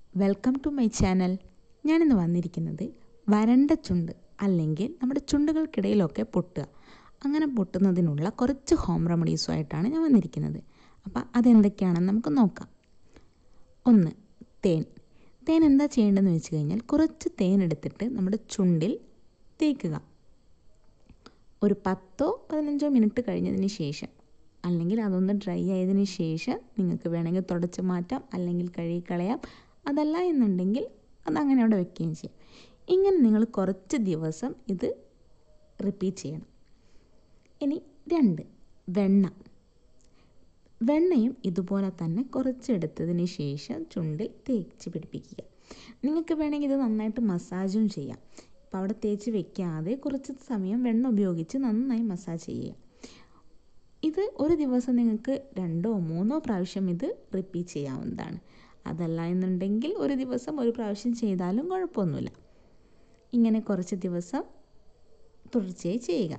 welcome to my channel ഞാനിന്ന് വന്നിരിക്കുന്നത് വരണ്ട ചുണ്ട് അല്ലെങ്കിൽ നമ്മുടെ ചുണ്ടുകൾക്കിടയിലൊക്കെ പൊട്ടുക അങ്ങനെ പൊട്ടുന്നതിനുള്ള കുറച്ച് ഹോം റെമഡീസുമായിട്ടാണ് ഞാൻ വന്നിരിക്കുന്നത് അപ്പോൾ അതെന്തൊക്കെയാണെന്ന് നമുക്ക് നോക്കാം ഒന്ന് തേൻ തേൻ എന്താ ചെയ്യേണ്ടതെന്ന് വെച്ച് കഴിഞ്ഞാൽ കുറച്ച് തേൻ എടുത്തിട്ട് നമ്മുടെ ചുണ്ടിൽ തേക്കുക ഒരു പത്തോ പതിനഞ്ചോ മിനിറ്റ് കഴിഞ്ഞതിന് ശേഷം അല്ലെങ്കിൽ അതൊന്ന് ഡ്രൈ ആയതിനു ശേഷം നിങ്ങൾക്ക് വേണമെങ്കിൽ തുടച്ച് മാറ്റാം അല്ലെങ്കിൽ കഴുകി കളയാം അതല്ല എന്നുണ്ടെങ്കിൽ അതങ്ങനെ അവിടെ വെക്കുകയും ചെയ്യാം ഇങ്ങനെ നിങ്ങൾ കുറച്ച് ദിവസം ഇത് റിപ്പീറ്റ് ചെയ്യണം ഇനി രണ്ട് വെണ്ണ വെണ്ണയും ഇതുപോലെ തന്നെ കുറച്ചെടുത്തതിന് ശേഷം ചുണ്ടിൽ തേച്ച് പിടിപ്പിക്കുക നിങ്ങൾക്ക് വേണമെങ്കിൽ ഇത് നന്നായിട്ട് മസാജും ചെയ്യാം അപ്പോൾ അവിടെ തേച്ച് വെക്കാതെ കുറച്ച് സമയം വെണ്ണ ഉപയോഗിച്ച് നന്നായി മസാജ് ചെയ്യുക ഇത് ഒരു ദിവസം നിങ്ങൾക്ക് രണ്ടോ മൂന്നോ പ്രാവശ്യം ഇത് റിപ്പീറ്റ് ചെയ്യാവുന്നതാണ് അതല്ല എന്നുണ്ടെങ്കിൽ ഒരു ദിവസം ഒരു പ്രാവശ്യം ചെയ്താലും കുഴപ്പമൊന്നുമില്ല ഇങ്ങനെ കുറച്ച് ദിവസം തുടർച്ചയായി ചെയ്യുക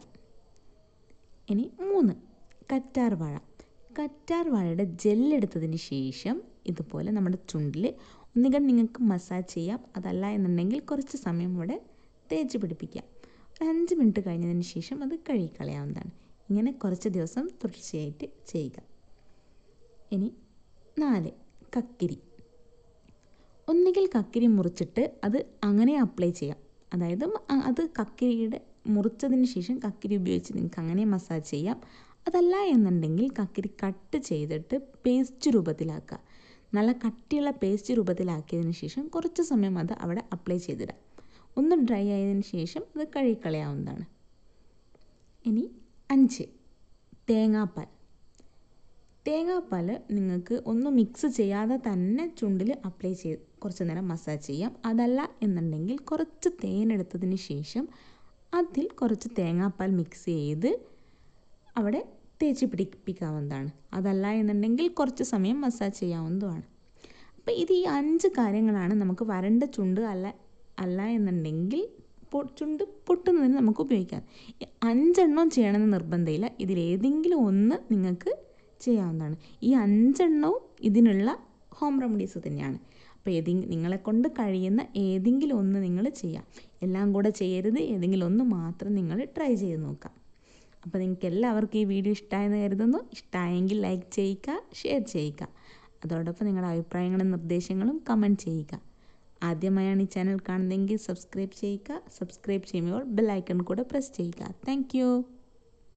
ഇനി മൂന്ന് കറ്റാർ വാഴ കറ്റാർ വാഴയുടെ ജെല്ലെടുത്തതിന് ശേഷം ഇതുപോലെ നമ്മുടെ ചുണ്ടിൽ ഒന്നുകിൽ നിങ്ങൾക്ക് മസാജ് ചെയ്യാം അതല്ല എന്നുണ്ടെങ്കിൽ കുറച്ച് സമയം ഇവിടെ തേച്ച് പിടിപ്പിക്കാം ഒരു അഞ്ച് മിനിറ്റ് കഴിഞ്ഞതിന് ശേഷം അത് കഴുകിക്കളയാവുന്നതാണ് ഇങ്ങനെ കുറച്ച് ദിവസം തുടർച്ചയായിട്ട് ചെയ്യുക ഇനി നാല് കക്കിരി ഒന്നുകിൽ കക്കിരി മുറിച്ചിട്ട് അത് അങ്ങനെ അപ്ലൈ ചെയ്യാം അതായത് അത് കക്കിരിയുടെ മുറിച്ചതിന് ശേഷം കക്കിരി ഉപയോഗിച്ച് നിങ്ങൾക്ക് അങ്ങനെ മസാജ് ചെയ്യാം അതല്ല എന്നുണ്ടെങ്കിൽ കക്കിരി കട്ട് ചെയ്തിട്ട് പേസ്റ്റ് രൂപത്തിലാക്കുക നല്ല കട്ടിയുള്ള പേസ്റ്റ് രൂപത്തിലാക്കിയതിന് ശേഷം കുറച്ച് സമയം അത് അവിടെ അപ്ലൈ ചെയ്തിടാം ഒന്ന് ഡ്രൈ ആയതിനു ശേഷം അത് കഴുകിക്കളയാവുന്നതാണ് ഇനി അഞ്ച് തേങ്ങാപ്പാൽ തേങ്ങാപ്പാൽ നിങ്ങൾക്ക് ഒന്ന് മിക്സ് ചെയ്യാതെ തന്നെ ചുണ്ടിൽ അപ്ലൈ ചെയ്ത് കുറച്ച് നേരം മസാജ് ചെയ്യാം അതല്ല എന്നുണ്ടെങ്കിൽ കുറച്ച് തേനെടുത്തതിന് ശേഷം അതിൽ കുറച്ച് തേങ്ങാപ്പാൽ മിക്സ് ചെയ്ത് അവിടെ തേച്ച് പിടിപ്പിക്കാവുന്നതാണ് അതല്ല എന്നുണ്ടെങ്കിൽ കുറച്ച് സമയം മസാജ് ചെയ്യാവുന്നതുമാണ് അപ്പോൾ ഇത് ഈ അഞ്ച് കാര്യങ്ങളാണ് നമുക്ക് വരണ്ട ചുണ്ട് അല്ല അല്ല എന്നുണ്ടെങ്കിൽ ചുണ്ട് പൊട്ടുന്നതിന് നമുക്ക് ഉപയോഗിക്കാം അഞ്ചെണ്ണം ചെയ്യണമെന്ന് നിർബന്ധമില്ല ഇതിലേതെങ്കിലും ഒന്ന് നിങ്ങൾക്ക് ചെയ്യാവുന്നതാണ് ഈ അഞ്ചെണ്ണവും ഇതിനുള്ള ഹോം റെമഡീസ് തന്നെയാണ് അപ്പോൾ ഏതെങ്കിലും നിങ്ങളെ കൊണ്ട് കഴിയുന്ന ഏതെങ്കിലും ഒന്ന് നിങ്ങൾ ചെയ്യാം എല്ലാം കൂടെ ചെയ്യരുത് ഏതെങ്കിലും ഒന്ന് മാത്രം നിങ്ങൾ ട്രൈ ചെയ്ത് നോക്കാം അപ്പോൾ നിങ്ങൾക്ക് എല്ലാവർക്കും ഈ വീഡിയോ ഇഷ്ടമായെന്ന് കരുതുന്നു ഇഷ്ടമായെങ്കിൽ ലൈക്ക് ചെയ്യുക ഷെയർ ചെയ്യുക അതോടൊപ്പം നിങ്ങളുടെ അഭിപ്രായങ്ങളും നിർദ്ദേശങ്ങളും കമൻറ്റ് ചെയ്യുക ആദ്യമായാണ് ഈ ചാനൽ കാണുന്നതെങ്കിൽ സബ്സ്ക്രൈബ് ചെയ്യുക സബ്സ്ക്രൈബ് ചെയ്യുമ്പോൾ ബെല്ലൈക്കൺ കൂടെ പ്രസ് ചെയ്യുക താങ്ക്